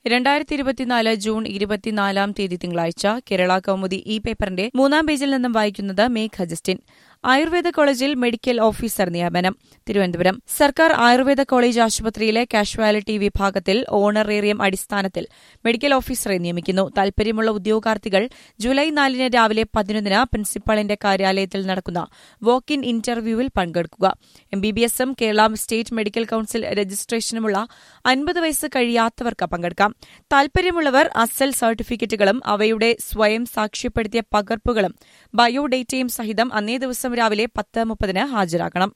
രണ്ടായിരത്തി ഇരുപത്തിനാല് ജൂൺ ഇരുപത്തിനാലാം തീയതി തിങ്കളാഴ്ച കേരള കൗമുദി ഈ പേപ്പറിന്റെ മൂന്നാം പേജിൽ നിന്നും വായിക്കുന്നത് മേഘ ജസ്റ്റിൻ ആയുർവേദ കോളേജിൽ മെഡിക്കൽ ഓഫീസർ നിയമനം തിരുവനന്തപുരം സർക്കാർ ആയുർവേദ കോളേജ് ആശുപത്രിയിലെ കാഷ്വാലിറ്റി വിഭാഗത്തിൽ ഓണറേറിയം അടിസ്ഥാനത്തിൽ മെഡിക്കൽ ഓഫീസറെ നിയമിക്കുന്നു താൽപര്യമുള്ള ഉദ്യോഗാർത്ഥികൾ ജൂലൈ നാലിന് രാവിലെ പതിനൊന്നിന് പ്രിൻസിപ്പാളിന്റെ കാര്യാലയത്തിൽ നടക്കുന്ന വോക്ക് ഇൻ ഇന്റർവ്യൂവിൽ പങ്കെടുക്കുക എം ബി ബി എസും കേരള സ്റ്റേറ്റ് മെഡിക്കൽ കൌൺസിൽ രജിസ്ട്രേഷനുമുള്ള അൻപത് വയസ്സ് കഴിയാത്തവർക്ക് പങ്കെടുക്കാം താൽപര്യമുള്ളവർ അസൽ സർട്ടിഫിക്കറ്റുകളും അവയുടെ സ്വയം സാക്ഷ്യപ്പെടുത്തിയ പകർപ്പുകളും ബയോഡേറ്റയും സഹിതം അന്നേ ദിവസം രാവിലെ പത്ത് മുപ്പതിന് ഹാജരാക്കണം